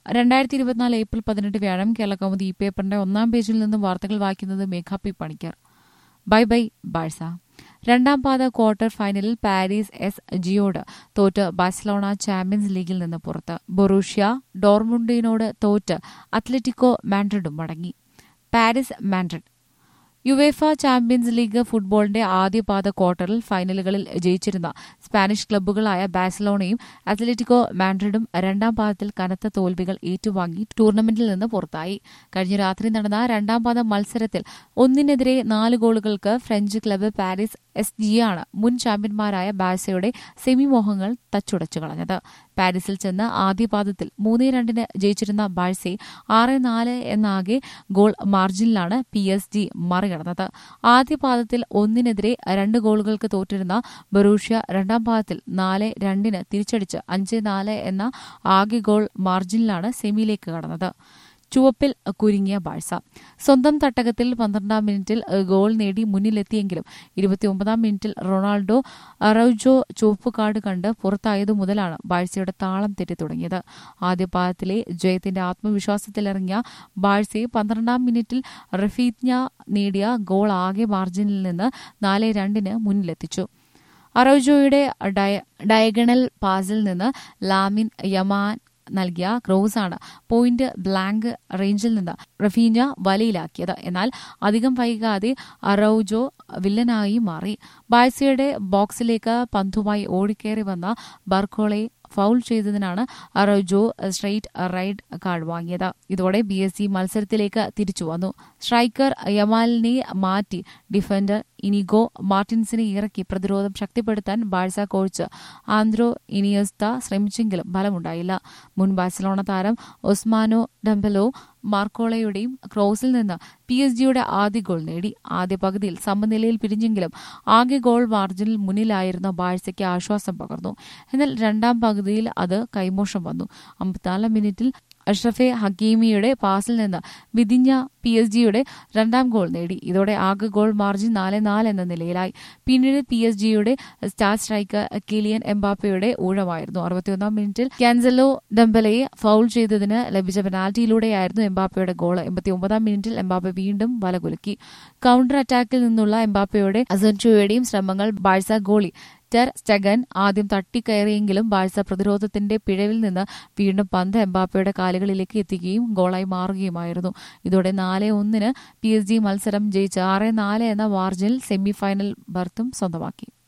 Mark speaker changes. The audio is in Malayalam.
Speaker 1: രണ്ടായിരത്തി ഇരുപത്തിനാല് ഏപ്രിൽ പതിനെട്ട് വ്യാഴം കേരള കൗമുദി ഈ പേപ്പറിന്റെ ഒന്നാം പേജിൽ നിന്നും വാർത്തകൾ വായിക്കുന്നത് Megha P Panicker bye bye Barca രണ്ടാം പാദ ക്വാർട്ടർ ഫൈനലിൽ പാരീസ് എസ് ജിയോട് തോറ്റ് ബാഴ്സലോണ ചാമ്പ്യൻസ് ലീഗിൽ നിന്ന് പുറത്ത് ബൊറൂഷ്യ ഡോർമുണ്ടിനോട് തോറ്റ് അത്ലറ്റിക്കോ മാൻഡ്രിഡും മടങ്ങി Paris Madrid UEFA champions league ഫുട്ബോളിന്റെ ആദ്യപാദ ക്വാർട്ടറിൽ ഫൈനലുകളിൽ ജയിച്ചിരുന്ന സ്പാനിഷ് ക്ലബ്ബുകളായ ബാഴ്സലോണയും അത്ലറ്റിക്കോ മാൻഡ്രിഡും രണ്ടാം പാദത്തിൽ കനത്ത തോൽവികൾ ഏറ്റുവാങ്ങി ടൂർണമെന്റിൽ നിന്ന് പുറത്തായി കഴിഞ്ഞ രാത്രി നടന്ന രണ്ടാം പാദ മത്സരത്തിൽ ഒന്നിനെതിരെ നാല് ഗോളുകൾക്ക് ഫ്രഞ്ച് ക്ലബ്ബ് പാരീസ് എസ് ജിയാണ് മുൻ ചാമ്പ്യന്മാരായ ബാഴ്സയുടെ സെമി മോഹങ്ങൾ തച്ചുടച്ചു കളഞ്ഞത് പാരീസിൽ ചെന്ന് ആദ്യപാദത്തിൽ മൂന്നേ രണ്ടിന് ജയിച്ചിരുന്ന ബാഴ്സയെ ആറ് നാല് എന്നാകെ ഗോൾ മാർജിനിലാണ് പി എസ് ജി മറികടന്നത് ആദ്യ പാദത്തിൽ ഒന്നിനെതിരെ രണ്ട് ഗോളുകൾക്ക് തോറ്റിരുന്ന ബറൂഷ്യ രണ്ടാം പാദത്തിൽ നാല് രണ്ടിന് തിരിച്ചടിച്ച് അഞ്ച് നാല് എന്ന ആകെ ഗോൾ മാർജിനിലാണ് സെമിയിലേക്ക് കടന്നത് ചുവപ്പിൽ കുരുങ്ങിയ ബാഴ്സ സ്വന്തം തട്ടകത്തിൽ പന്ത്രണ്ടാം മിനിറ്റിൽ ഗോൾ നേടി മുന്നിലെത്തിയെങ്കിലും ഇരുപത്തിയൊമ്പതാം മിനിറ്റിൽ റൊണാൾഡോ അറൌജോ ചുവപ്പ് കാർഡ് കണ്ട് പുറത്തായതു മുതലാണ് ബാഴ്സയുടെ താളം തെറ്റി തുടങ്ങിയത് ആദ്യ പാദത്തിലെ ജയത്തിന്റെ ആത്മവിശ്വാസത്തിലിറങ്ങിയ ബാഴ്സയെ പന്ത്രണ്ടാം മിനിറ്റിൽ റഫീജ്ഞ നേടിയ ഗോൾ ആകെ മാർജിനിൽ നിന്ന് നാല് രണ്ടിന് മുന്നിലെത്തിച്ചു അറൌജോയുടെ ഡയഗണൽ പാസിൽ നിന്ന് ലാമിൻ യമാൻ നൽകിയ ക്രോസാണ് പോയിന്റ് ബ്ലാങ്ക് റേഞ്ചിൽ നിന്ന് റഫീന വലയിലാക്കിയത് എന്നാൽ അധികം വൈകാതെ അറൌജോ വില്ലനായി മാറി ബാഴ്സയുടെ ബോക്സിലേക്ക് പന്തുമായി ഓടിക്കേറി വന്ന ബർക്കോളെ ഫൗൾ ചെയ്തതിനാണ് അറോജോ സ്ട്രൈറ്റ് റൈഡ് കാർഡ് വാങ്ങിയത് ഇതോടെ ബി എസ് സി മത്സരത്തിലേക്ക് തിരിച്ചു വന്നു സ്ട്രൈക്കർ യമാലിനെ മാറ്റി ഡിഫൻഡർ ഇനിഗോ മാർട്ടിൻസിനെ ഇറക്കി പ്രതിരോധം ശക്തിപ്പെടുത്താൻ ബാഴ്സ കോച്ച് ആന്ത്രോ ഇനിയസ്ത ശ്രമിച്ചെങ്കിലും ഫലമുണ്ടായില്ല മുൻ ബാഴ്സലോണ താരം ഒസ്മാനോ ഡംബലോ മാർക്കോളയുടെയും ക്രോസിൽ നിന്ന് പി എസ് ജിയുടെ ആദ്യ ഗോൾ നേടി ആദ്യ പകുതിയിൽ സമനിലയിൽ പിരിഞ്ഞെങ്കിലും ആകെ ഗോൾ മാർജിനിൽ മുന്നിലായിരുന്ന ബാഴ്സയ്ക്ക് ആശ്വാസം പകർന്നു എന്നാൽ രണ്ടാം പകുതിയിൽ അത് കൈമോശം വന്നു അമ്പത്തിനാലാം മിനിറ്റിൽ അഷ്റഫെ ഹക്കീമിയുടെ പാസിൽ നിന്ന് വിധിഞ്ഞ പി എസ് ജിയുടെ രണ്ടാം ഗോൾ നേടി ഇതോടെ ആകെ ഗോൾ മാർജിൻ നാല് നാല് എന്ന നിലയിലായി പിന്നീട് പി എസ് ജിയുടെ സ്റ്റാർ സ്ട്രൈക്കർ കിലിയൻ എംബാപ്പയുടെ ഊഴമായിരുന്നു അറുപത്തിയൊന്നാം മിനിറ്റിൽ ക്യാൻസലോ ഡംബലയെ ഫൗൾ ചെയ്തതിന് ലഭിച്ച പെനാൽറ്റിയിലൂടെയായിരുന്നു എംബാപ്പയുടെ ഗോൾ എൺപത്തിയൊമ്പതാം മിനിറ്റിൽ എംബാപ്പ വീണ്ടും വലകുലുക്കി കൌണ്ടർ അറ്റാക്കിൽ നിന്നുള്ള എംബാപ്പയുടെ അസൻചോയുടെയും ശ്രമങ്ങൾ ബാഴ്സ ഗോളി ടെർ സ്റ്റഗൻ ആദ്യം തട്ടിക്കയറിയെങ്കിലും ബാഴ്സ പ്രതിരോധത്തിന്റെ പിഴവിൽ നിന്ന് വീണ്ടും പന്ത് എംബാപ്പയുടെ കാലുകളിലേക്ക് എത്തിക്കുകയും ഗോളായി മാറുകയുമായിരുന്നു ഇതോടെ നാല് ഒന്നിന് പി എസ് ജി മത്സരം ജയിച്ച് ആറ് നാല് എന്ന മാർജിനിൽ സെമിഫൈനൽ ബർത്തും സ്വന്തമാക്കി